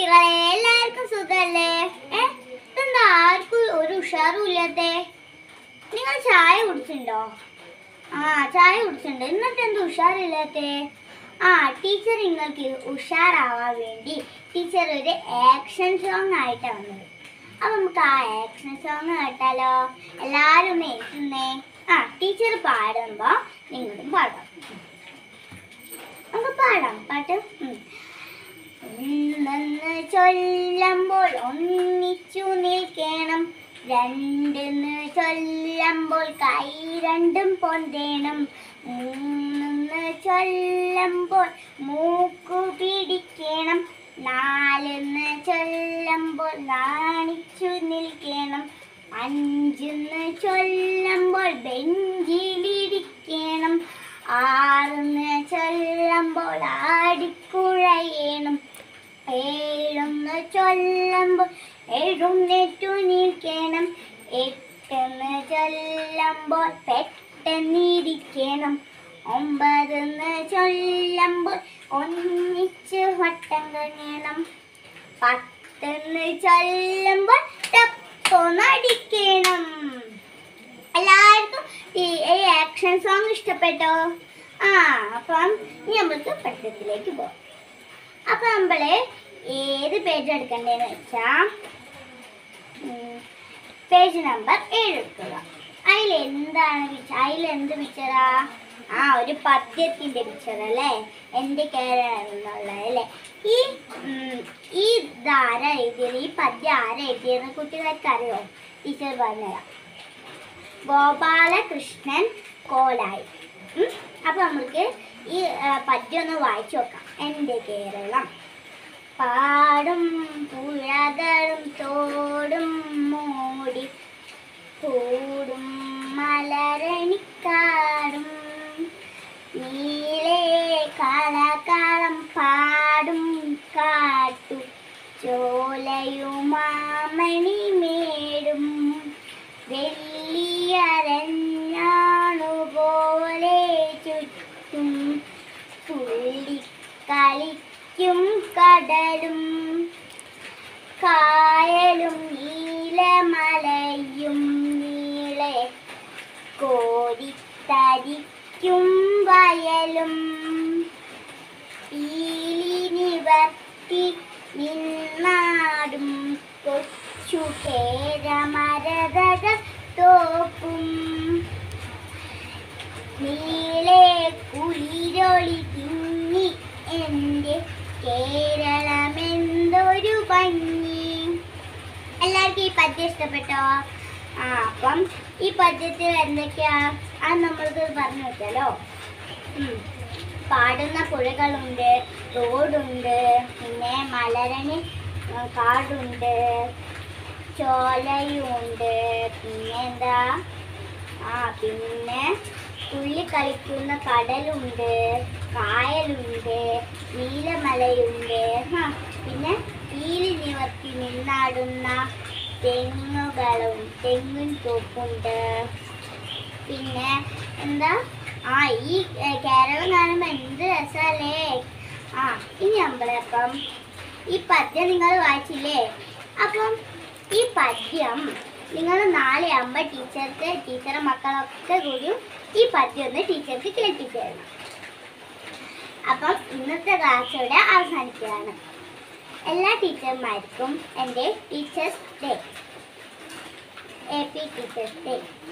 കുട്ടികളെ എല്ലാവർക്കും സുഖല്ലേ ഏ എന്താ ആർക്കും ഒരു ഉഷാറും ഇല്ലാത്തെ നിങ്ങൾ ചായ കുടിച്ചിട്ടുണ്ടോ ആ ചായ കുടിച്ചിട്ടുണ്ട് എന്നിട്ട് എന്താ ഉഷാറില്ലാത്തെ ആ ടീച്ചർ നിങ്ങൾക്ക് ഉഷാറാവാൻ വേണ്ടി ടീച്ചർ ഒരു ആക്ഷൻ സോങ് ആയിട്ടാണ് വന്നത് അപ്പൊ നമുക്ക് ആ ആക്ഷൻ സോങ് കേട്ടാലോ എല്ലാവരും ഒന്ന് എത്തുന്നേ ആ ടീച്ചർ പാടുമ്പോ നിങ്ങളും പാടാം നമുക്ക് പാടാം പാട്ട് ഉം. ഒന്നെന്ന് ചൊല്ലുമ്പോൾ ഒന്നിച്ചു നിൽക്കണം രണ്ടെന്ന് ചൊല്ലുമ്പോൾ കൈ രണ്ടും പൊന്തേണം മൂന്നെന്ന് ചൊല്ലുമ്പോൾ മൂക്കു പിടിക്കണം നാലെന്ന് ചൊല്ലുമ്പോൾ നാണിച്ചു നിൽക്കണം അഞ്ചെന്ന് ചൊല്ലുമ്പോൾ ബെഞ്ചിലിരിക്കണം ആറെന്ന് ചൊല്ലുമ്പോൾ ആടിക്കുഴയണം ഏഴെന്ന് ചൊല്ലുമ്പോൾ എഴുന്നേറ്റു നിൽക്കണം എട്ടെന്ന് ചൊല്ലുമ്പോൾ പെട്ടെന്നിരിക്കണം ഒമ്പതെന്ന് ചൊല്ലുമ്പോൾ ഒന്നിച്ച് വട്ടം കണിയണം പത്തെന്ന് ചൊല്ലുമ്പോൾ ടപ്പൊന്നടിക്കണം എല്ലാവർക്കും ഈ ഈ ആക്ഷൻ സോങ് ഇഷ്ടപ്പെട്ടോ ആ അപ്പം ഇനി നമുക്ക് പഠിത്തത്തിലേക്ക് പോകാം അപ്പൊ നമ്മള് ഏത് പേജ് എടുക്കണ്ടേന്ന് വെച്ചാ പേജ് നമ്പർ ഏഴ് എടുക്കുക അതിൽ എന്താണ് പിക്ചർ അതിൽ എന്ത് പിക്ചറാ ആ ഒരു പദ്യത്തിന്റെ പിക്ചർ അല്ലേ എന്റെ കേരളം എന്നുള്ളത് അല്ലേ ഈ ഉം, ഈ ധാര എഴുതിയത് ഈ പദ്യം ആരാ എഴുതിയെന്ന് കുട്ടികൾക്ക് അറിയോ ടീച്ചർ പറഞ്ഞുതരാം ഗോപാലകൃഷ്ണൻ കോലായി ഉം. അപ്പൊ നമുക്ക് ഈ ആ, പദ്യം ഒന്ന് വായിച്ചു നോക്കാം എൻ്റെ കേരളം പാടും പുഴകളും തോടും മൂടി കൂടും മലരണിക്കാടും നീളെ കളകളം പാടും കാട്ടു ചോലയുമാമണി മേടും വെള്ളിയരഞ്ഞാണുപോലെ ചുറ്റും തുള്ളിക്കളിക്കും കടലും കായലും നീലമലയും നീളെ കോരിത്തരിക്കും വയലും പീലി നിവർത്തി നിന്നാടും കൊച്ചു കേരമരതക തോപ്പും നീളെ കുളിരൊളി തിങ്ങി എൻ്റെ കേരളമെന്തൊരു ഭംഗി എല്ലാവർക്കും ഈ പദ്യം ഇഷ്ടപ്പെട്ടോ ആ അപ്പം ഈ പദ്യത്തിൽ എന്തൊക്കെയാ അത് നമ്മൾക്ക് പറഞ്ഞു വെച്ചാലോ ഉം. പാടുന്ന പുഴകളുണ്ട് റോഡുണ്ട് പിന്നെ മലരണി ആ, കാടുണ്ട് ചോലയുണ്ട് പിന്നെ എന്താ ആ പിന്നെ തുള്ളി കളിക്കുന്ന കടലുണ്ട് കായലുണ്ട് നീലമലയുണ്ട് ആ, പിന്നെ പീലി നിവർത്തി നിന്നാടുന്ന തെങ്ങുകളും തെങ്ങിൻ തോപ്പുണ്ട് പിന്നെ എന്താ ആ ഈ ഏ, കേരളം കാണുമ്പോൾ എന്ത് രസമല്ലേ ആ ഇനി നമ്മളപ്പം ഈ പദ്യം നിങ്ങൾ വായിച്ചില്ലേ അപ്പം ഈ പദ്യം നിങ്ങൾ നാളെ ആകുമ്പോൾ ടീച്ചർക്ക് ടീച്ചറെ മക്കളൊക്കെ കൂടി ഈ പദ്യം ഒന്ന് ടീച്ചർക്ക് കേൾപ്പിച്ചു തരണം അപ്പം ഇന്നത്തെ ക്ലാസ് ഇവിടെ അവസാനിക്കുകയാണ് എല്ലാ ടീച്ചർമാർക്കും എൻ്റെ teachers day happy teachers day